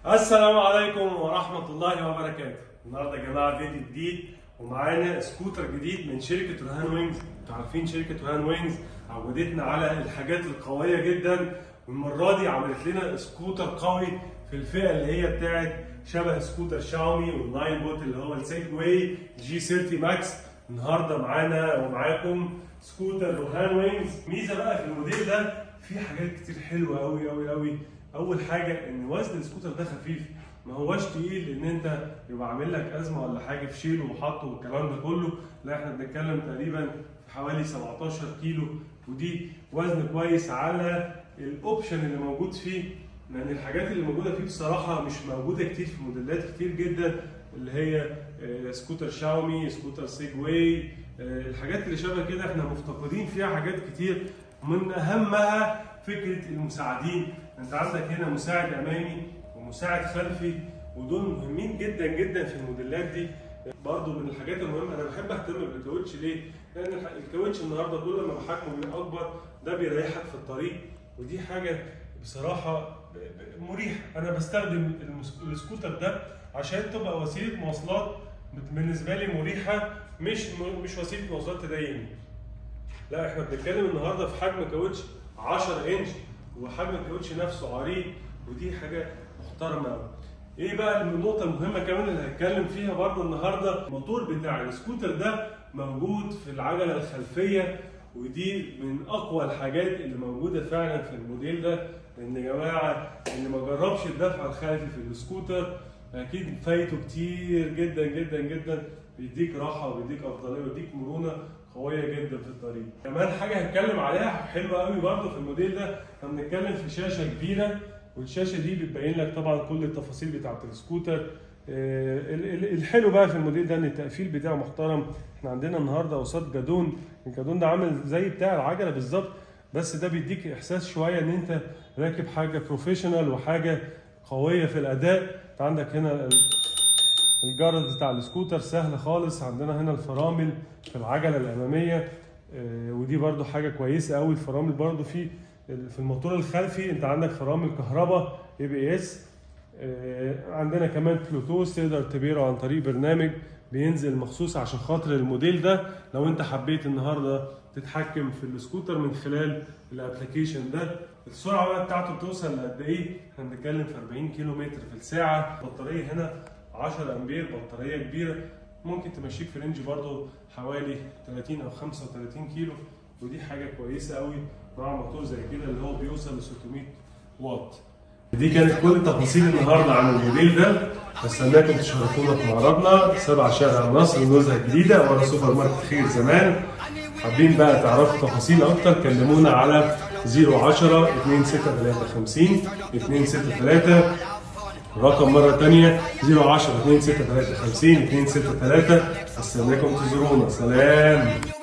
السلام عليكم ورحمة الله وبركاته النهارده يا جماعة فيديو جديد ومعانا سكوتر جديد من شركة روهان وينجز انتوا عارفين شركة روهان وينجز عودتنا على الحاجات القوية جدا والمرة دي عملت لنا سكوتر قوي في الفئة اللي هي بتاعت شبه سكوتر شاومي والناين بوت اللي هو السيج واي جي 30 ماكس النهارده معانا ومعاكم سكوتر روهان وينجز ميزة بقى في الموديل ده في حاجات كتير حلوة قوي قوي قوي اول حاجه ان وزن السكوتر ده خفيف ما هواش تقيل ان انت يبقى عامل لك ازمه ولا حاجه في شيله وحطه والكلام ده كله لا احنا بنتكلم تقريبا في حوالي 17 كيلو ودي وزن كويس على الاوبشن اللي موجود فيه لان الحاجات اللي موجوده فيه بصراحه مش موجوده كتير في موديلات كتير جدا اللي هي آه، سكوتر شاومي سكوتر سيجواي آه، الحاجات اللي شبه كده احنا مفتقدين فيها حاجات كتير من اهمها فكره المساعدين انت عندك هنا مساعد امامي ومساعد خلفي ودول مهمين جدا جدا في الموديلات دي برضو من الحاجات المهمه انا بحب اهتم بالكاوتش ليه؟ لان الح- الكاوتش النهارده كل ما بحجمه بيبقى اكبر ده بيريحك في الطريق ودي حاجه بصراحه ب- ب- مريحه انا بستخدم المس- السكوتر ده عشان تبقى وسيله مواصلات بالنسبه لي مريحه مش مش وسيله مواصلات تضايقني لا احنا بنتكلم النهارده في حجم كاوتش 10 انش وحجم الكاوتش نفسه عريض ودي حاجه محترمه قوي. ايه بقى النقطة المهمة كمان اللي هتكلم فيها برضه النهارده الموتور بتاع السكوتر ده موجود في العجلة الخلفية ودي من أقوى الحاجات اللي موجودة فعلا في الموديل ده لأن يا جماعة اللي ما جربش الدفع الخلفي في السكوتر أكيد فايته كتير جدا جدا جدا بيديك راحة وبيديك أفضلية وبيديك مرونة قويه جدا في الطريق كمان حاجه هتكلم عليها حلوه قوي برضه في الموديل ده احنا بنتكلم في شاشه كبيره والشاشه دي بتبين لك طبعا كل التفاصيل بتاعه السكوتر آه، ال- ال- الحلو بقى في الموديل ده ان التقفيل بتاعه محترم احنا عندنا النهارده قصاد جادون الجادون ده عامل زي بتاع العجله بالظبط بس ده بيديك احساس شويه ان انت راكب حاجه بروفيشنال وحاجه قويه في الاداء انت عندك هنا ال- الجرد بتاع السكوتر سهل خالص عندنا هنا الفرامل في العجله الاماميه آه، ودي برضو حاجه كويسه قوي الفرامل برضو في في الموتور الخلفي انت عندك فرامل كهرباء اي بي اس عندنا كمان بلوتوث تقدر تبيره عن طريق برنامج بينزل مخصوص عشان خاطر الموديل ده لو انت حبيت النهارده تتحكم في السكوتر من خلال الابلكيشن ده السرعه بقى بتاعته بتوصل لقد ايه؟ احنا بنتكلم في 40 كيلو متر في الساعه البطاريه هنا 10 امبير بطاريه كبيره ممكن تمشيك في رينج برضه حوالي 30 او 35 كيلو ودي حاجه كويسه قوي مع موتور زي كده اللي هو بيوصل ل 600 واط دي كانت كل التفاصيل النهارده عن الموديل ده استناكم تشرفونا في معرضنا سبع شارع مصر النزهه الجديده ورا سوبر ماركت خير زمان حابين بقى تعرفوا تفاصيل اكتر كلمونا على 010 2653 263 رقم مرة تانية 010 2653 263 استناكم تزورونا سلام